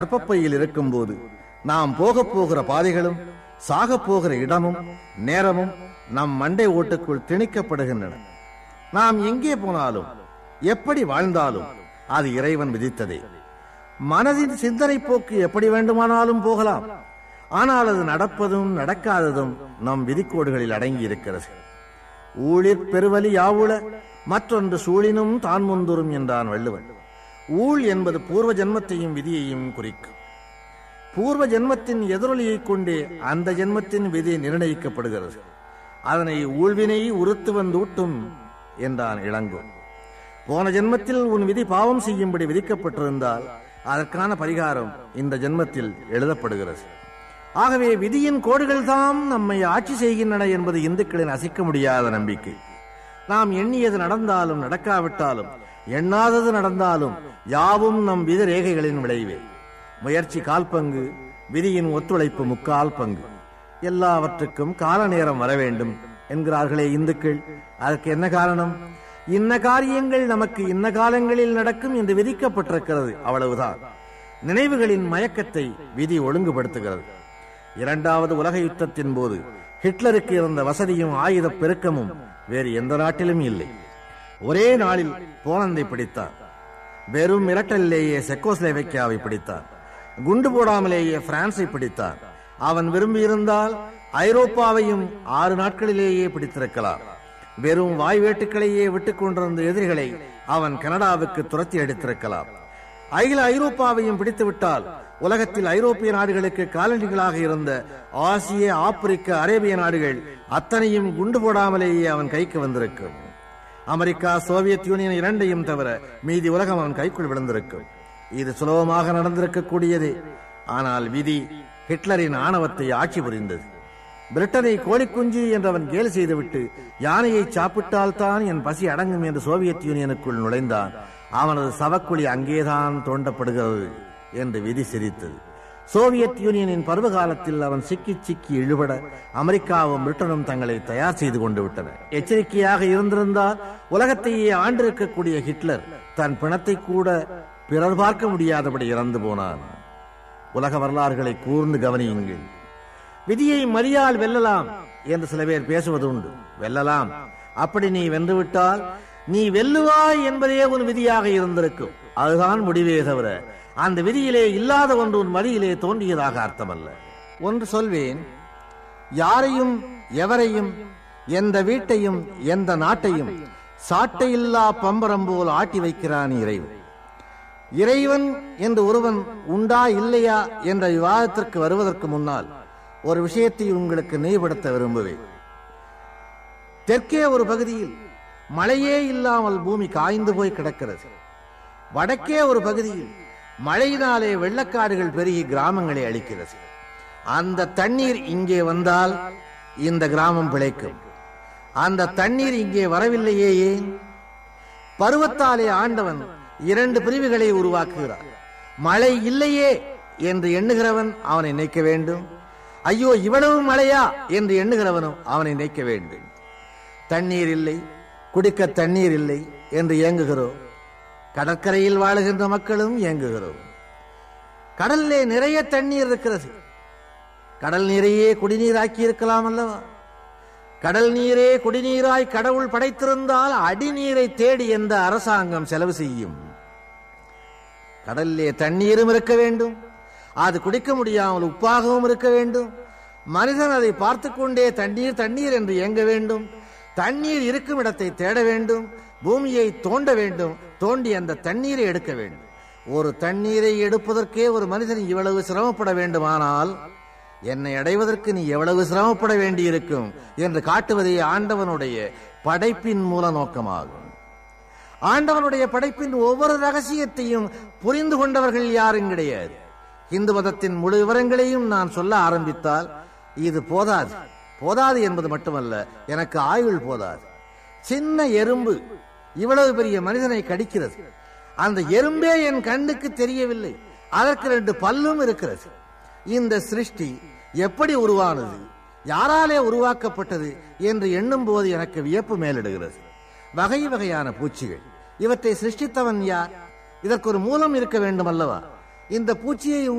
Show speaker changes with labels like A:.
A: கர்ப்பப்பையில் இருக்கும்போது நாம் போகப் போகிற பாதைகளும் சாகப் போகிற இடமும் நேரமும் நம் மண்டை ஓட்டுக்குள் திணிக்கப்படுகின்றன நாம் எங்கே போனாலும் எப்படி வாழ்ந்தாலும் அது இறைவன் விதித்ததே மனதின் சிந்தனை போக்கு எப்படி வேண்டுமானாலும் போகலாம் ஆனால் அது நடப்பதும் நடக்காததும் நம் விதிக்கோடுகளில் அடங்கி இருக்கிறது ஊழிற் பெருவலி யாவுள மற்றொன்று சூழினும் தான் முந்துரும் என்றான் வள்ளுவன் ஊழ் என்பது பூர்வ ஜென்மத்தையும் விதியையும் குறிக்கும் பூர்வ ஜென்மத்தின் எதிரொலியைக் கொண்டே அந்த ஜென்மத்தின் விதி நிர்ணயிக்கப்படுகிறது அதனை ஊழ்வினை உறுத்து வந்தூட்டும் என்றான் இளங்கோ போன ஜென்மத்தில் உன் விதி பாவம் செய்யும்படி விதிக்கப்பட்டிருந்தால் அதற்கான பரிகாரம் இந்த ஜென்மத்தில் எழுதப்படுகிறது ஆகவே விதியின் கோடுகள் தாம் நம்மை ஆட்சி செய்கின்றன என்பது இந்துக்களின் அசைக்க முடியாத நம்பிக்கை நாம் எண்ணியது நடந்தாலும் நடக்காவிட்டாலும் எண்ணாதது நடந்தாலும் யாவும் நம் விதி ரேகைகளின் விளைவே முயற்சி கால் பங்கு விதியின் ஒத்துழைப்பு முக்கால் பங்கு எல்லாவற்றுக்கும் கால நேரம் வர வேண்டும் என்கிறார்களே இந்துக்கள் அதற்கு என்ன காரணம் இன்ன காரியங்கள் நமக்கு இன்ன காலங்களில் நடக்கும் என்று விதிக்கப்பட்டிருக்கிறது அவ்வளவுதான் நினைவுகளின் மயக்கத்தை விதி ஒழுங்குபடுத்துகிறது இரண்டாவது உலக யுத்தத்தின் போது ஹிட்லருக்கு இருந்த வசதியும் ஆயுத பெருக்கமும் வேறு எந்த நாட்டிலும் இல்லை ஒரே நாளில் போலந்தை பிடித்தார் வெறும் மிரட்டலிலேயே செக்கோஸ்லேவைக்கியாவை பிடித்தார் குண்டு போடாமலேயே பிரான்சை பிடித்தார் அவன் விரும்பியிருந்தால் ஐரோப்பாவையும் ஆறு நாட்களிலேயே பிடித்திருக்கலாம் வெறும் வாய்வேட்டுக்களையே விட்டுக் கொண்டிருந்த எதிரிகளை அவன் கனடாவுக்கு துரத்தி அடித்திருக்கலாம் அகில ஐரோப்பாவையும் பிடித்துவிட்டால் உலகத்தில் ஐரோப்பிய நாடுகளுக்கு காலனிகளாக இருந்த ஆசிய ஆப்பிரிக்க அரேபிய நாடுகள் அத்தனையும் குண்டு போடாமலேயே அவன் கைக்கு வந்திருக்கும் அமெரிக்கா சோவியத் யூனியன் இரண்டையும் தவிர மீதி உலகம் அவன் கைக்குள் விழுந்திருக்கும் இது சுலபமாக நடந்திருக்கக்கூடியதே ஆனால் விதி ஹிட்லரின் ஆணவத்தை ஆட்சி புரிந்தது பிரிட்டனை கோழிக்குஞ்சு என்று அவன் கேலி செய்துவிட்டு யானையை சாப்பிட்டால்தான் என் பசி அடங்கும் என்று சோவியத் யூனியனுக்குள் நுழைந்தான் அவனது சவக்குழி அங்கேதான் தோண்டப்படுகிறது என்று விதி சிரித்தது சோவியத் யூனியனின் பருவ காலத்தில் அவன் சிக்கி சிக்கி இழுபட அமெரிக்காவும் பிரிட்டனும் தங்களை தயார் செய்து கொண்டு விட்டன எச்சரிக்கையாக இருந்திருந்தால் உலகத்தையே ஆண்டிருக்கக்கூடிய ஹிட்லர் தன் பிணத்தை கூட பிறர் பார்க்க முடியாதபடி இறந்து போனான் உலக வரலாறுகளை கூர்ந்து கவனியுங்கள் விதியை மரியால் வெல்லலாம் என்று சில பேர் பேசுவது உண்டு வெல்லலாம் அப்படி நீ வென்றுவிட்டால் நீ வெல்லுவாய் என்பதே உன் விதியாக இருந்திருக்கும் அதுதான் முடிவே தவிர அந்த விதியிலே இல்லாத ஒன்று உன் மதியிலே தோன்றியதாக அர்த்தமல்ல ஒன்று சொல்வேன் யாரையும் எவரையும் எந்த வீட்டையும் எந்த நாட்டையும் சாட்டையில்லா பம்பரம் போல் ஆட்டி வைக்கிறான் இறைவன் இறைவன் என்று ஒருவன் உண்டா இல்லையா என்ற விவாதத்திற்கு வருவதற்கு முன்னால் ஒரு விஷயத்தை உங்களுக்கு நினைவுபடுத்த விரும்புவேன் தெற்கே ஒரு பகுதியில் மழையே இல்லாமல் பூமி காய்ந்து போய் கிடக்கிறது வடக்கே ஒரு பகுதியில் மழையினாலே வெள்ளக்காடுகள் பெருகி கிராமங்களை அழிக்கிறது அந்த தண்ணீர் இங்கே வந்தால் இந்த கிராமம் பிழைக்கும் அந்த தண்ணீர் இங்கே வரவில்லையே ஏன் பருவத்தாலே ஆண்டவன் இரண்டு பிரிவுகளை உருவாக்குகிறார் மழை இல்லையே என்று எண்ணுகிறவன் அவனை நினைக்க வேண்டும் ஐயோ இவ்வளவு மழையா என்று எண்ணுகிறவனும் அவனை நினைக்க வேண்டும் தண்ணீர் இல்லை குடிக்க தண்ணீர் இல்லை என்று ஏங்குகிறோம் கடற்கரையில் வாழுகின்ற மக்களும் ஏங்குகிறோம் கடல்லே நிறைய தண்ணீர் இருக்கிறது கடல் நீரையே குடிநீராக்கி இருக்கலாம் அல்லவா கடல் நீரே குடிநீராய் கடவுள் படைத்திருந்தால் அடிநீரை தேடி எந்த அரசாங்கம் செலவு செய்யும் கடல்லே தண்ணீரும் இருக்க வேண்டும் அது குடிக்க முடியாமல் உப்பாகவும் இருக்க வேண்டும் மனிதன் அதை பார்த்து கொண்டே தண்ணீர் தண்ணீர் என்று இயங்க வேண்டும் தண்ணீர் இருக்கும் இடத்தை தேட வேண்டும் பூமியை தோண்ட வேண்டும் தோண்டி அந்த தண்ணீரை எடுக்க வேண்டும் ஒரு தண்ணீரை எடுப்பதற்கே ஒரு மனிதன் இவ்வளவு சிரமப்பட வேண்டுமானால் என்னை அடைவதற்கு நீ எவ்வளவு சிரமப்பட வேண்டியிருக்கும் என்று காட்டுவதே ஆண்டவனுடைய படைப்பின் மூல நோக்கமாகும் ஆண்டவனுடைய படைப்பின் ஒவ்வொரு ரகசியத்தையும் புரிந்து கொண்டவர்கள் யாரும் கிடையாது இந்து மதத்தின் முழு விவரங்களையும் நான் சொல்ல ஆரம்பித்தால் இது போதாது போதாது என்பது மட்டுமல்ல எனக்கு ஆயுள் போதாது சின்ன எறும்பு இவ்வளவு பெரிய மனிதனை கடிக்கிறது அந்த எறும்பே என் கண்ணுக்கு தெரியவில்லை அதற்கு ரெண்டு பல்லும் இருக்கிறது இந்த சிருஷ்டி எப்படி உருவானது யாராலே உருவாக்கப்பட்டது என்று எண்ணும் போது எனக்கு வியப்பு மேலிடுகிறது வகை வகையான பூச்சிகள் இவற்றை சிருஷ்டித்தவன் யார் இதற்கு ஒரு மூலம் இருக்க வேண்டும் அல்லவா இந்த பூச்சியை